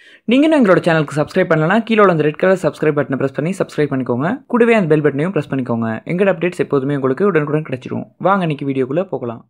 நீங்கள் எங்களோட சேனலுக்கு சப்ஸ்கிரைப் பண்ணலனா கீழே உள்ள அந்த ரெட் கலர் சப்ஸ்கிரைப் பட்டனை ப்ரெஸ் பண்ணி சப்ஸ்கிரைப் பண்ணிக்கோங்க கூடவே அந்த பெல் பட்டனையும் ப்ரெஸ் பண்ணிக்கோங்க எங்களோட அப்டேட்ஸ் எப்போதுமே உங்களுக்கு உடனுக்குடன் கிடைச்சிடும் வாங்க இன்னைக்கு வீடியோக்குள்ளே போகலாம்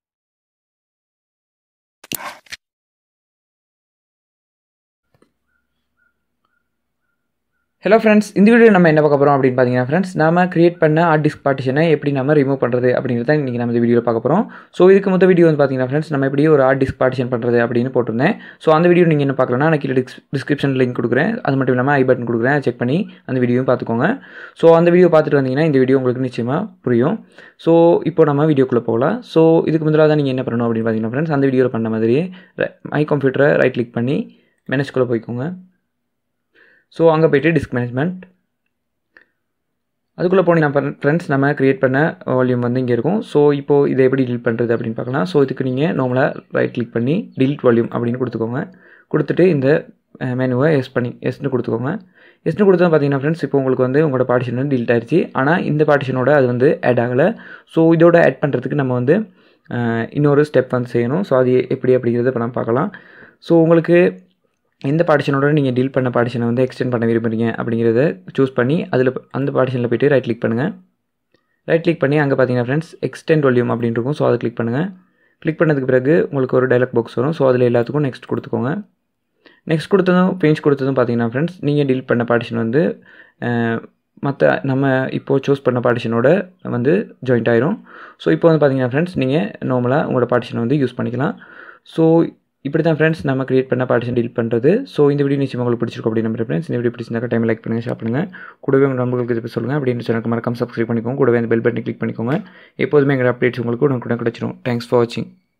ஹலோ ஃப்ரெண்ட்ஸ் இந்த வீடியோ நம்ம என்ன பார்க்க போகிறோம் அப்படின்னு பார்த்தீங்கன்னா ஃப்ரெண்ட்ஸ் நாம கிரியேட் பண்ண ஆர்ட் டிஸ்க் பார்ட்டிஷனை எப்படி நம்ம ரிமூவ் பண்ணுறது அப்படிங்கிறத இன்றைக்கி நம்ம இந்த வீடியோ பார்க்க போகிறோம் ஸோ இதுக்கு மொத்த வீடியோ வந்து பார்த்தீங்கன்னா ஃப்ரெண்ட்ஸ் நம்ம எப்படி ஒரு ஆர்ட் டிஸ்க் பார்ட்டிஷன் பண்ணுறது அப்படின்னு போட்டிருந்தேன் ஸோ அந்த வீடியோ நீங்கள் என்ன பார்க்கலன்னா நான் கீழே டிஸ் டிஸ்கிரிப்ஷன் லிங்க் கொடுக்குறேன் அது மட்டும் இல்லாமல் ஐ பட்டன் கொடுக்குறேன் செக் பண்ணி அந்த வீடியோவும் பார்த்துக்கோங்க ஸோ அந்த வீடியோ பார்த்துட்டு வந்தீங்கன்னா இந்த வீடியோ உங்களுக்கு நிச்சயமாக புரியும் ஸோ இப்போ நம்ம வீடியோக்குள்ளே போகலாம் ஸோ இதுக்கு முதலாக நீங்கள் என்ன பண்ணணும் அப்படின்னு பார்த்தீங்கன்னா ஃப்ரெண்ட்ஸ் அந்த வீடியோவில் பண்ண மாதிரியே மை கம்ப்யூட்டரை ரைட் கிளிக் பண்ணி மேனேஜ்குள்ளே போய்க்கோங்க ஸோ அங்கே போய்ட்டு டிஸ்க் மேனேஜ்மெண்ட் அதுக்குள்ளே போனீங்கன்னா ஃப்ரெண்ட்ஸ் நம்ம க்ரியேட் பண்ண வால்யூம் வந்து இங்கே இருக்கும் ஸோ இப்போது இதை எப்படி டிலீட் பண்ணுறது அப்படின்னு பார்க்கலாம் ஸோ இதுக்கு நீங்கள் நார்மலாக ரைட் கிளிக் பண்ணி டிலீட் வால்யூம் அப்படின்னு கொடுத்துக்கோங்க கொடுத்துட்டு இந்த மெனுவை எஸ் பண்ணி எஸ்னு கொடுத்துக்கோங்க எஸ்னு கொடுத்தா பார்த்தீங்கன்னா ஃப்ரெண்ட்ஸ் இப்போ உங்களுக்கு வந்து உங்களோட பார்ட்டிஷன் வந்து டிலீட் ஆயிடுச்சு ஆனால் இந்த பார்ட்டிஷனோட அது வந்து ஆட் ஆகலை ஸோ இதோட ஆட் பண்ணுறதுக்கு நம்ம வந்து இன்னொரு ஸ்டெப் வந்து செய்யணும் ஸோ அது எப்படி அப்படிங்கிறத இப்போ நம்ம பார்க்கலாம் ஸோ உங்களுக்கு எந்த பார்ட்டிஷனோட நீங்கள் டீல் பண்ண பார்ட்டிஷனை வந்து எக்ஸ்டெண்ட் பண்ண விரும்புறீங்க அப்படிங்கிறத சூஸ் பண்ணி அதில் அந்த பார்ட்டிஷனில் போய்ட்டு ரைட் கிளிக் பண்ணுங்கள் ரைட் கிளிக் பண்ணி அங்கே பார்த்தீங்கன்னா ஃப்ரெண்ட்ஸ் எக்ஸ்டெண்ட் வால்யூம் அப்படின்னு இருக்கும் ஸோ அதை கிளிக் பண்ணுங்கள் கிளிக் பண்ணதுக்கு பிறகு உங்களுக்கு ஒரு டைலாக் பாக்ஸ் வரும் ஸோ அதில் எல்லாத்துக்கும் நெக்ஸ்ட் கொடுத்துக்கோங்க நெக்ஸ்ட் கொடுத்ததும் பேஞ்ச் கொடுத்ததும் பார்த்தீங்கன்னா ஃப்ரெண்ட்ஸ் நீங்கள் டீல் பண்ண பார்ட்டிஷன் வந்து மற்ற நம்ம இப்போது சூஸ் பண்ண பார்ட்டிஷனோட வந்து ஜாயிண்ட் ஆயிரும் ஸோ இப்போ வந்து பார்த்தீங்கன்னா ஃப்ரெண்ட்ஸ் நீங்கள் நார்மலாக உங்களோட பார்ட்டிஷனை வந்து யூஸ் பண்ணிக்கலாம் ஸோ இப்படி தான் ஃப்ரெண்ட்ஸ் நம்ம கிரியேட் பண்ண பார்ட்டிஷன் டீல் பண்ணுறது ஸோ இந்த வீடியோ நிச்சயமாக உங்களுக்கு பிடிச்சிருக்கும் அப்படின்னு நம்புறேன் ஃப்ரெண்ட்ஸ் இந்த வீடியோ பிடிச்சிருந்தா டைம் லைக் பண்ணுங்கள் ஷேர் பண்ணுங்கள் கூடவே உங்கள் நண்பர்களுக்கு இது சொல்லுங்கள் அப்படின்னு சேனலுக்கு மறக்காம சப்ஸ்கிரைப் பண்ணிக்கோங்க கூடவே அந்த பெல் பட்டன் கிளிக் பண்ணிக்கோங்க எப்போதுமே எங்கள் அப்டேட்ஸ் உங்களுக்கு உடனுக்குடன் கிடைச்சிடும் தேங்க்ஸ் ஃபார் வாட்சிங்